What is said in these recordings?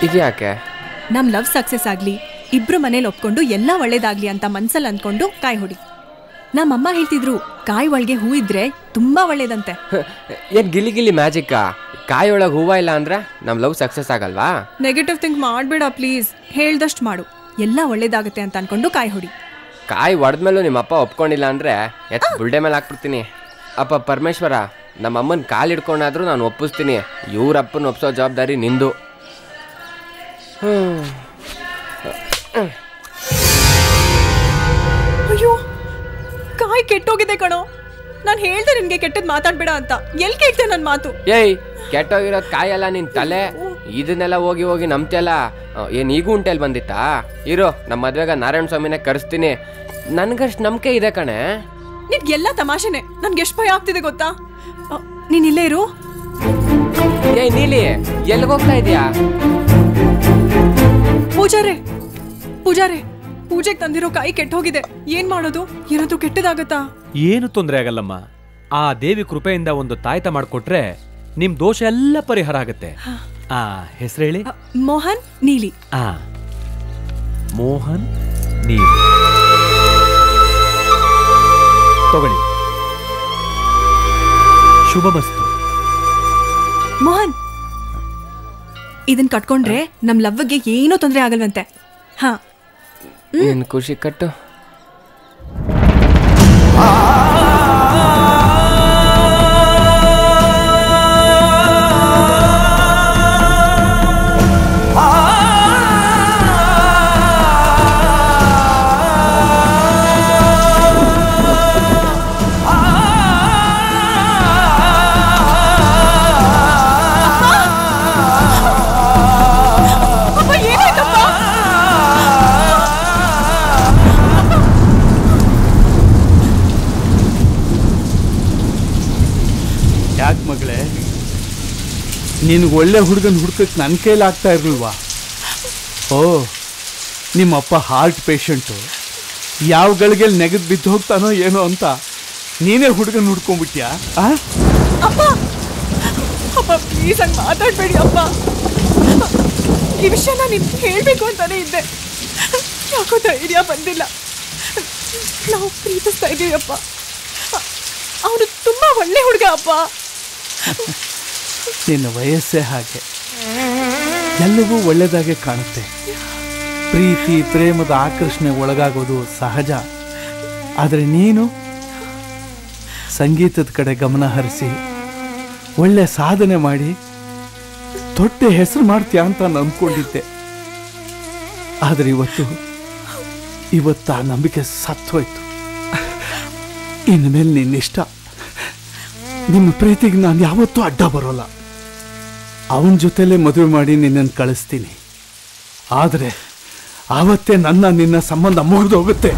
ಇದ್ಯಾಕೆ ನಮ್ love success ಆಗ್ಲಿ ಇಬ್ರು ಮನೇಲಿ ಒಪ್ಕೊಂಡು ಎಲ್ಲ ಒಳ್ಳೇದಾಗ್ಲಿ ಅಂತ ಮನ್ಸಲ್ಲಿ ಅಂದ್ಕೊಂಡು ಕಾಯಿ ಹೊಡಿ ನಮ್ಮಮ್ಮ ಹೇಳ್ತಿದ್ರು ಕಾಯಿ ಒಳಗೆ ಹೂ ಇದ್ರೆ ತುಂಬಾ ಒಳ್ಳೇದಂತೆ ಏನ್ ಗಿಲಿ ಗಿಲಿ ಮ್ಯಾಜಿಕ್ಕಾ ಕಾಯಿ ಒಳಗೆ ಹೂವ ಇಲ್ಲ ಅಂದ್ರೆ ನಮ್ಮ ಲವ್ ಸಕ್ಸಸ್ ಆಗಲ್ವಾ ನೆಗೆಟಿವ್ ಥಿಂಕ್ ಮಾಡ್ಬೇಡ ಪ್ಲೀಸ್ ಹೇಳ್ದಷ್ಟು ಮಾಡು ಎಲ್ಲ ಒಳ್ಳೇದಾಗತ್ತೆ ಅಂತ ಅನ್ಕೊಂಡು ಕಾಯಿ ಹೊಡಿ ಕಾಯಿ ಒಡೆದ್ಮೇಲೂ ನಿಮ್ಮ ಅಪ್ಪ ಒಪ್ಕೊಂಡಿಲ್ಲ ಅಂದ್ರೆ ಎತ್ ಬುಲ್ಡೆ ಮೇಲೆ ಹಾಕ್ಬಿಡ್ತೀನಿ ಅಪ್ಪ ಪರಮೇಶ್ವರ ನಮ್ಮ ಅಮ್ಮನ ಕಾಲು ಹಿಡ್ಕೊಂಡಾದ್ರೂ ನಾನು ಒಪ್ಪಿಸ್ತೀನಿ ಇವ್ರ ಅಪ್ಪನ ಒಪ್ಸೋ ಜವಾಬ್ದಾರಿ ನಿಂದು ಹ್ಮ್. ಅಯ್ಯೋ ಕಾಯಿ ಕೆಟ್ಟೋಗಿದೆ ಕಣೋ ನಾನು ಹೇಳ್ದೆ ನಿನ್ಗೆ ಕೆಟ್ಟದ್ ಮಾತಾಡ್ಬೇಡ ಅಂತ ಎಲ್ ಕೇಳ್ತೆ ನನ್ ಮಾತು ಏಯ್ ಕೆಟ್ಟೋಗಿರೋದು ಕಾಯಲ್ಲ ನಿನ್ ತಲೆ ಇದನ್ನೆಲ್ಲ ಹೋಗಿ ಹೋಗಿ ನಂಬ್ತಿಯಲ್ಲ ಏನ್ ಈಗೂ ಉಂಟೆಲ್ ಬಂದಿತ್ತಾ ಇರೋ ನಮ್ಮ ಮದ್ವೆಗ ನಾರಾಯಣ ಸ್ವಾಮಿನೇ ಕರೆಸ್ತೀನಿ ನನ್ಗಷ್ಟು ನಂಬಿಕೆ ಇದೆ ಕಣೆ ನಿನ್ಗೆಲ್ಲ ತಮಾಷೆನೆ ನನ್ಗೆ ಎಷ್ಟು ಭಯ ಆಗ್ತಿದೆ ಗೊತ್ತಾ ಅ, ನೀನ್ ಇಲ್ಲೇ ಇರು ಏಯ್ ನೀಲಿ ಎಲ್ಲಿಗೆ ಹೋಗ್ತಾ ಇದೀಯಾ ಪೂಜಾರೆ ಪೂಜಾರೆ ಪೂಜೆಗೆ ತಂದಿರೋ ಕಾಯಿ ಕೆಟ್ಟೋಗಿದೆ ಏನ್ ಮಾಡೋದು ಏನಾದ್ರೂ ಕೆಟ್ಟದಾಗತ್ತಾ ಏನು ತೊಂದರೆ ಆಗಲ್ಲಮ್ಮ ಆ ದೇವಿ ಕೃಪೆಯಿಂದ ಒಂದು ತಾಯ್ತ ಮಾಡಿಕೊಟ್ರೆ ನಿಮ್ ದೋಷ ಎಲ್ಲ ಪರಿಹಾರ ಆಗತ್ತೆ ಆ ಹೆಸರು ಹೇಳಿ ಅ, ಮೋಹನ್ ನೀಲಿ ಆ ಮೋಹನ್ ನೀರು ತಗೊಳ್ಳಿ ಶುಭಮಸ್ತು ಮೋಹನ್ ಇದನ್ ಕಟ್ಕೊಂಡ್ರೆ ನಮ್ ಲವ್ಗೆ ಏನೂ ತೊಂದರೆ ಆಗಲ್ವಂತೆ ಹಾ ನಿನ್ ಖುಷಿ ಕಟ್ಟು ಅಪ್ಪ ಏನಾಯ್ತಪ್ಪ ಯಾಕೆ ಮಗಳೇ ನಿನಗೆ ಒಳ್ಳೆ ಹುಡುಗನ ಹುಡ್ಕಕ್ಕೆ ನನ್ನ ಕೈಲಿ ಆಗ್ತಾ ಇರಲ್ವಾ ಓ ನಿಮ್ಮಪ್ಪ ಹಾರ್ಟ್ ಪೇಷಂಟು ಯಾವ ಗಳಿಗೆಲ್ಲಿ ನೆಗೆದು ಬಿದ್ದು ಹೋಗ್ತಾನೋ ಏನೋ ಅಂತ ನೀನೇ ಹುಡುಗನ ಹುಡ್ಕೊಂಡ್ಬಿಟ್ಯಾ ಆ ಅಪ್ಪ ಅಪ್ಪ ಪ್ಲೀಸ್ ಹಂಗೆ ಮಾತಾಡ್ಬೇಡಿ ಅಪ್ಪ ಈ ವಿಷಯನ ನಿಮ್ಗೆ ಹೇಳ್ಬೇಕು ಅಂತಾನೆ ಇದ್ದೆ ಯಾಕೋ ಧೈರ್ಯ ಬಂದಿಲ್ಲ ನಾವು ಪ್ರೀತಿಸ್ತಾ ಇದೀವಿ ಅಪ್ಪ ಅವನು ತುಂಬಾ ಒಳ್ಳೆ ಹುಡುಗ ಅಪ್ಪ ನಿನ್ನ ವಯಸ್ಸೇ ಹಾಗೆ ಎಲ್ಲವೂ ಒಳ್ಳೆಯದಾಗೆ ಕಾಣುತ್ತೆ ಪ್ರೀತಿ ಪ್ರೇಮದ ಆಕರ್ಷಣೆ ಒಳಗಾಗೋದು ಸಹಜ ಆದರೆ ನೀನು ಸಂಗೀತದ ಕಡೆ ಗಮನ ಹರಿಸಿ ಒಳ್ಳೆ ಸಾಧನೆ ಮಾಡಿ ದೊಡ್ಡ ಹೆಸರು ಮಾಡ್ತೀಯ ಅಂತ ನಾನು ಅಂದ್ಕೊಂಡಿದ್ದೆ ಆದರೆ ಇವತ್ತು ಇವತ್ತು ಆ ನಂಬಿಕೆ ಸತ್ತೋಯ್ತು ಇನ್ಮೇಲೆ ನಿನ್ನಿಷ್ಟ ನಿಮ್ಮ ಪ್ರೀತಿಗೆ ನಾನು ಯಾವತ್ತೂ ಅಡ್ಡ ಬರೋಲ್ಲ ಅವನ ಜೊತೆಲೇ ಮದುವೆ ಮಾಡಿ ನಿನ್ನನ್ನು ಕಳಿಸ್ತೀನಿ ಆದರೆ ಆವತ್ತೇ ನನ್ನ ನಿನ್ನ ಸಂಬಂಧ ಮುಗಿದೋಗುತ್ತೆ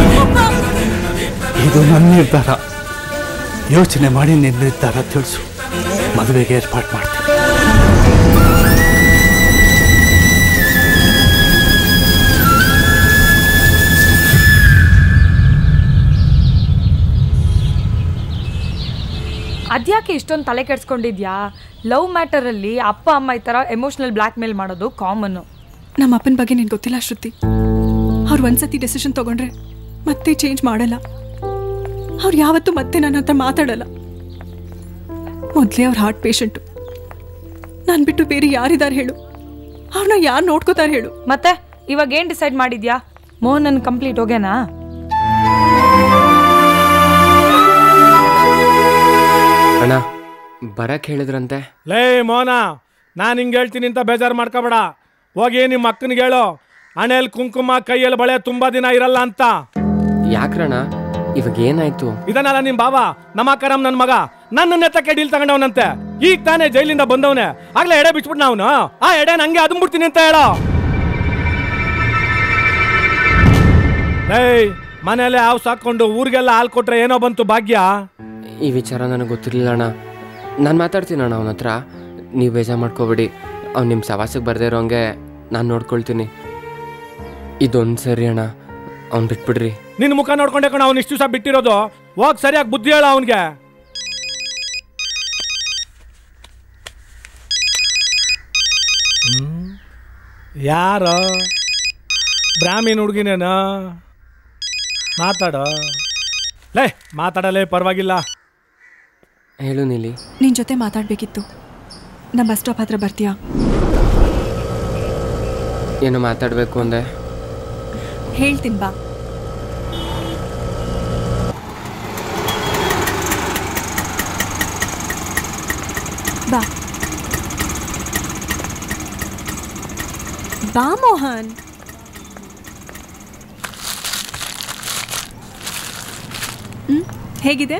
ಇದು ನನ್ನ ನಿರ್ಧಾರ ಯೋಚನೆ ಮಾಡಿ ನಿನ್ನ ನಿರ್ಧಾರ ತಿಳಿಸು ಮದುವೆಗೆ ಏರ್ಪಾಡು ಮಾಡ್ತೀನಿ ಅದ್ಯಾಕೆ ಇಷ್ಟೊಂದು ತಲೆ ಕೆಡ್ಸ್ಕೊಂಡಿದ್ಯಾ ಲವ್ ಮ್ಯಾಟರಲ್ಲಿ ಅಪ್ಪ ಅಮ್ಮ ಈ ಥರ ಎಮೋಷ್ನಲ್ ಬ್ಲ್ಯಾಕ್ ಮೇಲ್ ಮಾಡೋದು ಕಾಮನ್ನು ನಮ್ಮ ಅಪ್ಪನ ಬಗ್ಗೆ ನಿನ್ಗೆ ಗೊತ್ತಿಲ್ಲ ಶ್ರುತಿ ಅವ್ರು ಒಂದ್ಸತಿ ಡೆಸಿಷನ್ ತಗೊಂಡ್ರೆ ಮತ್ತೆ ಚೇಂಜ್ ಮಾಡಲ್ಲ ಅವ್ರು ಯಾವತ್ತೂ ಮತ್ತೆ ನನ್ನ ಹತ್ರ ಮಾತಾಡಲ್ಲ ಮೊದಲೇ ಅವ್ರ ಹಾರ್ಟ್ ಪೇಷಂಟು ನಾನು ಬಿಟ್ಟು ಬೇರೆ ಯಾರಿದ್ದಾರೆ ಹೇಳು ಅವ್ರನ್ನ ಯಾರು ನೋಡ್ಕೋತಾರೆ ಹೇಳು ಮತ್ತೆ ಇವಾಗ ಏನು ಡಿಸೈಡ್ ಮಾಡಿದ್ಯಾ ಮೋಹನ್ ಕಂಪ್ಲೀಟ್ ಹೋಗ್ಯಾನಾ ಅಣ್ಣ ಬರಕ್ ಹೇಳಿದ್ರಂತೆ ಲೇ ಮೋನ ನಾನು ಹಿಂಗೆ ಹೇಳ್ತೀನಿ ಅಂತ ಬೇಜಾರು ಮಾಡ್ಕೋಬೇಡ ಹೋಗಿ ನಿಮ್ಮ ಅಕ್ಕನಿಗೆ ಹೇಳು ಹಣೆಯಲ್ಲಿ ಕುಂಕುಮ ಕೈಯಲ್ಲಿ ಬಳೆ ತುಂಬಾ ದಿನ ಇರಲ್ಲ ಅಂತ ಯಾಕ್ರಣ್ಣ ಇವಾಗ ಏನಾಯ್ತು ಇದನ್ನಲ್ಲ ನಿಮ್ ಬಾವ ನಮಾಕರಂ ನನ್ನ ಮಗ ನನ್ನ ನೆತ್ತಕ್ಕೆ ಡೀಲ್ ತಗೊಂಡವನಂತೆ ಈಗ ತಾನೇ ಜೈಲಿಂದ ಬಂದವನೆ ಆಗ್ಲೇ ಎಡೆ ಬಿಚ್ಬಿಟ್ನ ಅವನು ಆ ಎಡೆ ನಂಗೆ ಅದುಂಬಿಡ್ತೀನಿ ಅಂತ ಹೇಳೋ ಏಯ್ ಮನೇಲೆ ಹಾವು ಸಾಕೊಂಡು ಊರಿಗೆಲ್ಲ ಹಾಲು ಕೊಟ್ರೆ ಏನೋ ಬಂತು ಭಾಗ್ಯ ಈ ವಿಚಾರ ನನಗೆ ಗೊತ್ತಿರಲಿಲ್ಲ ಅಣ್ಣ ನಾನು ಮಾತಾಡ್ತೀನಿ ಅಣ್ಣ ಅವನ ಹತ್ರ ನೀವು ಬೇಜಾರು ಮಾಡ್ಕೋಬೇಡಿ ಅವ್ನು ನಿಮ್ಮ ಸವಾಸಕ್ಕೆ ಬರ್ದೇ ಇರೋಂಗೆ ನಾನು ನೋಡ್ಕೊಳ್ತೀನಿ ಇದೊಂದು ಸರಿ ಅಣ್ಣ ಅವ್ನು ಬಿಟ್ಬಿಡ್ರಿ ನಿನ್ನ ಮುಖ ನೋಡ್ಕೊಂಡೆ ಕಣ ಅವ್ನು ಇಷ್ಟು ದಿವಸ ಬಿಟ್ಟಿರೋದು ಹೋಗ್ ಸರಿಯಾಗಿ ಬುದ್ಧಿ ಹೇಳ ಅವನಿಗೆ ಯಾರೋ ಬ್ರಾಹ್ಮೀನ್ ಹುಡುಗಿನೇನ ಮಾತಾಡೋ ಲೇ ಮಾತಾಡಲೇ ಪರವಾಗಿಲ್ಲ ಹೇಳು ನೀಲಿ ನಿನ್ ಜೊತೆ ಮಾತಾಡ್ಬೇಕಿತ್ತು ನಮ್ಮ ಬಸ್ ಸ್ಟಾಪ್ ಹತ್ರ ಬರ್ತೀಯಾ ಏನೋ ಮಾತಾಡಬೇಕು ಅಂದೆ ಹೇಳ್ತೀನಿ ಬಾ ಬಾ ಬಾ ಮೋಹನ್ ಹ್ಮ್ ಹೇಗಿದೆ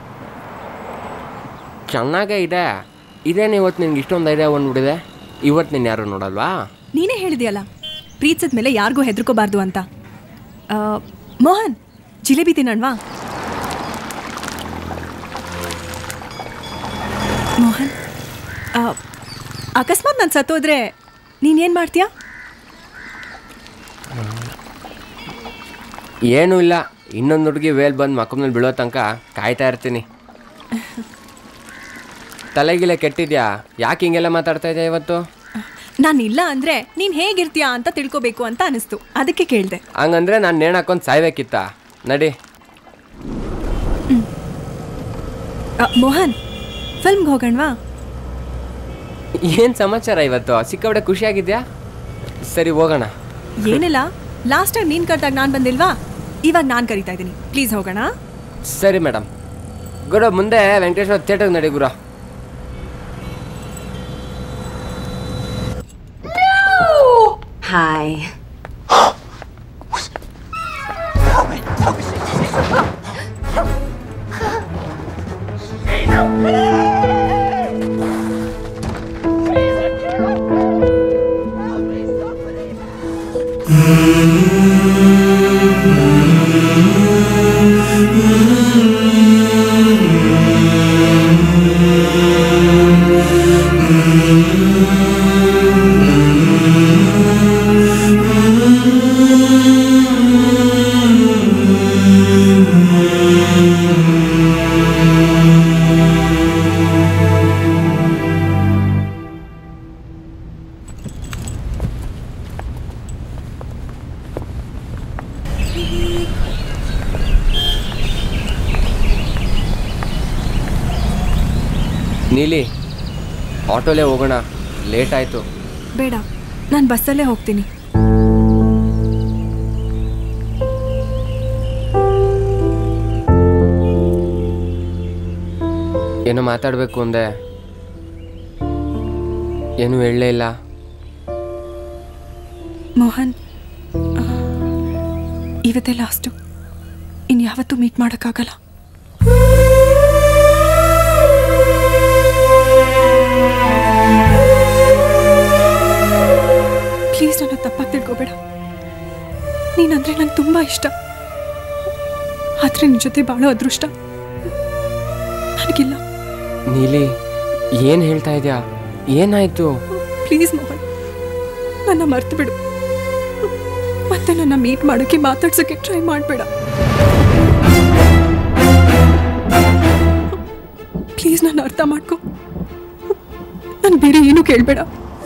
ಚೆನ್ನಾಗೇ ಇದೆ ಇದೇನು ಇವತ್ತು ನಿನ್ಗೆ ಇಷ್ಟೊಂದು ಐಡಿಯಾ ಬಂದ್ಬಿಟ್ಟಿದೆ ಇವತ್ತು ನೀನು ಯಾರು ನೋಡಲ್ವಾ ನೀನೇ ಹೇಳಿದ್ಯಲ್ಲ ಪ್ರೀತಿಸಿದ ಮೇಲೆ ಯಾರಿಗೂ ಹೆದರ್ಕೋಬಾರ್ದು ಅಂತ ಆ, ಮೋಹನ್ ಜಿಲೇಬಿ ತಿನ್ನಣ್ವಾ ಮೋಹನ್ ಆ, ಅಕಸ್ಮಾತ್ ನಾನು ಸತ್ತೋದ್ರೆ ನೀನೇನು ಮಾಡ್ತೀಯಾ ಏನೂ ಇಲ್ಲ ಇನ್ನೊಂದು ಹುಡುಗಿ ವೇಲ್ ಬಂದು ಮಕ್ಕಮ್ನಲ್ಲಿ ಬೀಳೋ ತನಕ ಕಾಯ್ತಾ ಇರ್ತೀನಿ ತಲೆಗಿಲೆ ಕೆಟ್ಟಿದ್ಯಾ ಯಾಕೆ ಹಿಂಗೆಲ್ಲ ಮಾತಾಡ್ತಾ ಇದೆಯಾ ಇವತ್ತು ನಾನು ಇಲ್ಲ ಅಂದರೆ ನೀನು ಹೇಗಿರ್ತೀಯಾ ಅಂತ ತಿಳ್ಕೊಬೇಕು ಅಂತ ಅನಿಸ್ತು ಅದಕ್ಕೆ ಕೇಳಿದೆ ಹಂಗಂದ್ರೆ ನಾನು ನೇಣು ಹಾಕೊಂಡು ಸಾಯ್ಬೇಕಿತ್ತ ನಡಿ ಮೋಹನ್ ಫಿಲ್ಮ್ಗೆ ಹೋಗೋಣವಾ ಏನು ಸಮಾಚಾರ ಇವತ್ತು ಸಿಕ್ಕಾಬಿಡೆ ಖುಷಿಯಾಗಿದ್ಯಾ ಸರಿ ಹೋಗೋಣ ಏನಿಲ್ಲ ಲಾಸ್ಟ್ ಟೈಮ್ ನೀನು ಕರೆದಾಗ ನಾನು ಬಂದಿಲ್ವಾ ಇವಾಗ ನಾನು ಕರಿತಾ ಇದ್ದೀನಿ ಪ್ಲೀಸ್ ಹೋಗೋಣ ಸರಿ ಮೇಡಮ್ ಗುರು ಮುಂದೆ ವೆಂಕಟೇಶ್ವರ ಥಿಯೇಟರ್ಗೆ ನಡಿ ಗುರು Hi. ನೀಲಿ ಆಟೋಲೇ ಹೋಗೋಣ ಲೇಟ್ ಆಯಿತು ಬೇಡ ನಾನು ಬಸ್ಸಲ್ಲೇ ಹೋಗ್ತೀನಿ ಏನೋ ಮಾತಾಡಬೇಕು ಅಂದೆ ಏನು ಹೇಳಲೇ ಇಲ್ಲ ಮೋಹನ್ ಆ, ಇವತ್ತೇ ಲಾಸ್ಟು ಇನ್ಯಾವತ್ತೂ ಮೀಟ್ ಮಾಡೋಕ್ಕಾಗಲ್ಲ ಪ್ಲೀಸ್ ನನ್ನ ತಪ್ಪಾಗಿ ತಿಳ್ಕೊಬೇಡ ನೀನಂದ್ರೆ ನಂಗೆ ತುಂಬ ಇಷ್ಟ ಆದರೆ ನಿನ್ನ ಜೊತೆ ಬಾಳೋ ಅದೃಷ್ಟ ನನಗಿಲ್ಲ ನೀಲಿ ಏನು ಹೇಳ್ತಾ ಇದೆಯಾ ಏನಾಯಿತು ಪ್ಲೀಸ್ ಮೋಹನ್ ನನ್ನ ಮರ್ತು ಬಿಡು ಮತ್ತೆ ನನ್ನ ಮೀಟ್ ಮಾಡೋಕ್ಕೆ ಮಾತಾಡ್ಸೋಕ್ಕೆ ಟ್ರೈ ಮಾಡಬೇಡ ಪ್ಲೀಸ್ ನನ್ನ ಅರ್ಥ ಮಾಡ್ಕೊ ನಾನು ಬೇರೆ ಏನೂ ಕೇಳಬೇಡ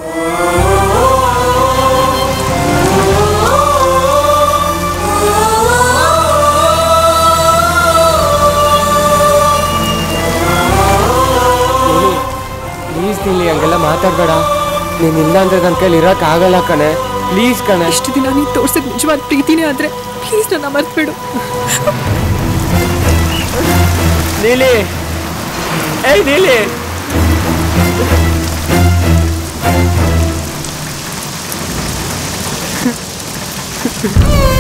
ನೀಲಿ ಪ್ಲೀಸ್ ನೀಲಿ ಹಂಗೆಲ್ಲ ಮಾತಾಡಬೇಡ ನೀನು ಇಲ್ಲ ಅಂದ್ರೆ ನನ್ನ ಕೈಲಿ ಇರೋಕ್ಕಾಗಲ್ಲ ಕಣೆ ಪ್ಲೀಸ್ ಕಣೆ ಇಷ್ಟು ದಿನ ನೀನು ತೋರ್ಸಿದ ನಿಜವಾದ ಪ್ರೀತಿನೇ ಆದರೆ ಪ್ಲೀಸ್ ನನ್ನ ಮರ್ತ್ಬಿಡು ನೀಲಿ ಏಯ್ ನೀಲಿ ಆ